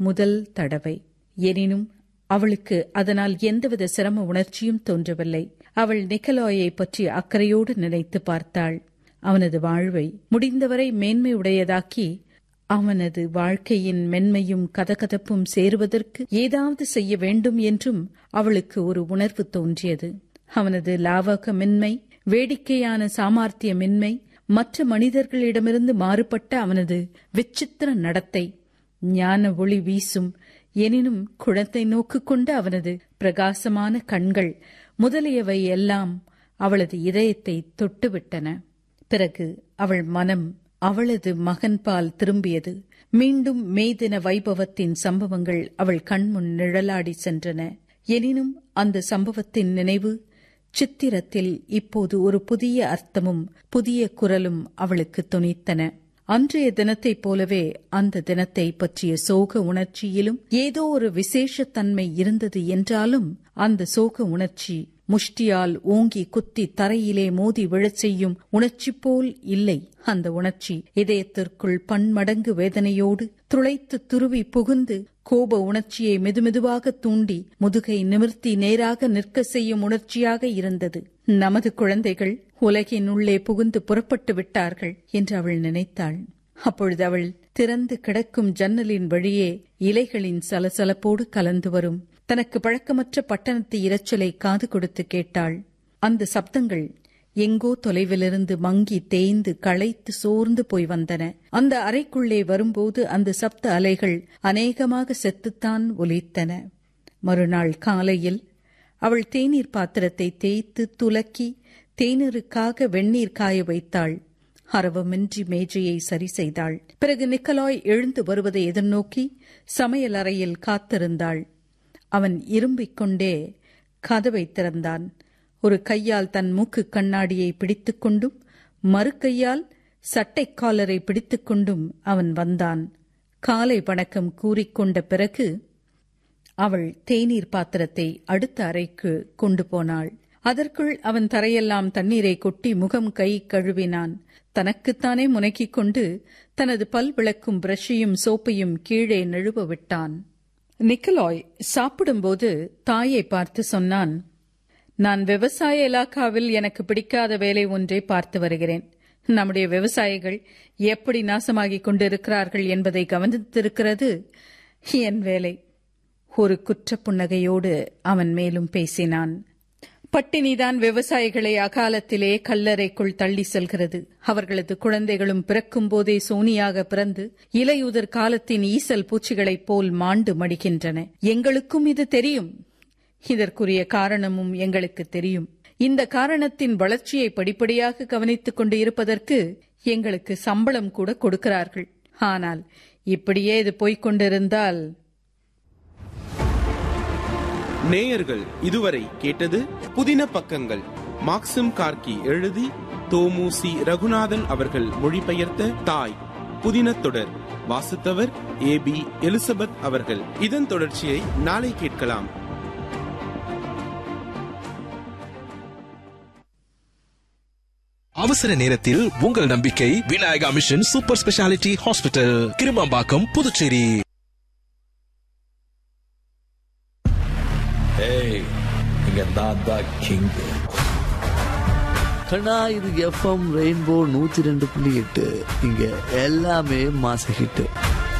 முதல் தடவை எனினும் அவளுக்கு அதனால் எந்தவித சிரம உணர்ச்சியும் தோன்றவில்லை அவள் நிக்கலாயை பற்றி அக்கறையோடு நினைத்து பார்த்தாள் அவனது வாழ்வை முடிந்தவரை மேன்மை உடையதாக்கி அவனது வாழ்க்கையின் மென்மையும் கதகதப்பும் சேருவதற்கு ஏதாவது செய்ய வேண்டும் என்றும் அவளுக்கு ஒரு உணர்வு தோன்றியது அவனது லாவகமின்மை வேடிக்கையான சாமர்த்தியமின்மை மற்ற மனிதர்களிடமிருந்து மாறுபட்ட அவனது விசித்திர நடத்தை ஞான ஒளி வீசும் எனினும் குழந்தை நோக்கு கொண்ட அவனது பிரகாசமான கண்கள் முதலியவை எல்லாம் அவளது இதயத்தை தொட்டுவிட்டன பிறகு அவள் மனம் அவளது மகன்பால் திரும்பியது மீண்டும் மேதின வைபவத்தின் சம்பவங்கள் அவள் கண்முன் நிழலாடி சென்றன எனினும் அந்த சம்பவத்தின் நினைவு சித்திரத்தில் இப்போது ஒரு புதிய அர்த்தமும் புதிய குரலும் அவளுக்கு துணித்தன அன்றைய தினத்தைப் போலவே அந்த தினத்தை பற்றிய சோக உணர்ச்சியிலும் ஏதோ ஒரு விசேஷத்தன்மை இருந்தது என்றாலும் அந்த சோக உணர்ச்சி முஷ்டியால் ஓங்கி குத்தி தரையிலே மோதி விழச் செய்யும் உணர்ச்சி போல் இல்லை அந்த உணர்ச்சி இதயத்திற்குள் பன்மடங்கு வேதனையோடு துளைத்து துருவி புகுந்து கோப உணர்ச்சியை மெதுமெதுவாக தூண்டி முதுகை நிமிர்த்தி நேராக நிற்க செய்யும் உணர்ச்சியாக இருந்தது நமது குழந்தைகள் உலகின் உள்ளே புகுந்து புறப்பட்டு விட்டார்கள் என்று அவள் நினைத்தாள் அப்பொழுது அவள் திறந்து கிடக்கும் ஜன்னலின் வழியே இலைகளின் சலசலப்போடு கலந்து வரும் தனக்கு பழக்கமற்ற பட்டணத்து இரைச்சலை காது கொடுத்து கேட்டாள் அந்த சப்தங்கள் எங்கோ தொலைவிலிருந்து மங்கி தேய்ந்து களைத்து சோர்ந்து போய் வந்தன அந்த அறைக்குள்ளே வரும்போது அந்த சப்த அலைகள் அநேகமாக செத்துத்தான் ஒலித்தன மறுநாள் காலையில் அவள் தேநீர் பாத்திரத்தை தேய்த்து துலக்கி தேநீருக்காக வெந்நீர் காய வைத்தாள் அரவமின்றி மேஜையை சரி செய்தாள் பிறகு நிக்கலாய் எழுந்து வருவதை எதிர்நோக்கி சமையல் அறையில் காத்திருந்தாள் அவன் இரும்பிக் கொண்டே கதவை திறந்தான் ஒரு கையால் தன் மூக்கு கண்ணாடியை பிடித்துக் கொண்டும் மறு கையால் சட்டை காலரை பிடித்துக் கொண்டும் அவன் வந்தான் காலை வணக்கம் கூறிக்கொண்ட பிறகு அவள் தேநீர் பாத்திரத்தை அடுத்த அறைக்கு கொண்டு போனாள் அதற்குள் அவன் தரையெல்லாம் தண்ணீரை கொட்டி முகம் கை கழுவினான் தனக்குத்தானே முனக்கிக் கொண்டு தனது பல் விளக்கும் பிரஷையும் சோப்பையும் கீழே நழுவ விட்டான் நிக்கலாய் சாப்பிடும்போது தாயை பார்த்து சொன்னான் நான் விவசாய இலாக்காவில் எனக்கு பிடிக்காத வேலை ஒன்றை பார்த்து வருகிறேன் நம்முடைய விவசாயிகள் எப்படி நாசமாகிக் கொண்டிருக்கிறார்கள் என்பதை கவனித்திருக்கிறது என் வேலை ஒரு குற்றப் புன்னகையோடு அவன் மேலும் பேசினான் பட்டினிதான் விவசாயிகளை அகாலத்திலே கல்லறைக்குள் தள்ளி செல்கிறது அவர்களது குழந்தைகளும் பிறக்கும் போதே சோனியாக பிறந்து இலையுதிர் காலத்தின் ஈசல் பூச்சிகளைப் போல் மாண்டு மடிக்கின்றன எங்களுக்கும் இது தெரியும் இதற்குரிய காரணமும் எங்களுக்கு தெரியும் இந்த காரணத்தின் வளர்ச்சியை படிப்படியாக கவனித்துக் கொண்டு இருப்பதற்கு எங்களுக்கு சம்பளம் கூட கொடுக்கிறார்கள் ஆனால் இப்படியே இது போய்க் கொண்டிருந்தால் நேயர்கள் இதுவரை கேட்டது புதின பக்கங்கள் மாக்சிம் கார்கி எழுதி தோமுசி ரகுநாதன் அவர்கள் மொழிபெயர்த்த தாய் புதின தொடர் வாசித்தவர் ஏ பி எலிசபெத் அவர்கள் இதன் தொடர்ச்சியை நாளை கேட்கலாம் அவசர நேரத்தில் உங்கள் நம்பிக்கை Vinayaka mission super speciality hospital Kirumampakkam Puducherry ஏய் இங்க நான் தான் கிங் கண்ணா இது எஃப்எம் ரெயின்போ நூத்தி ரெண்டு புள்ளி எட்டு இங்க எல்லாமே மாச ஹிட்டு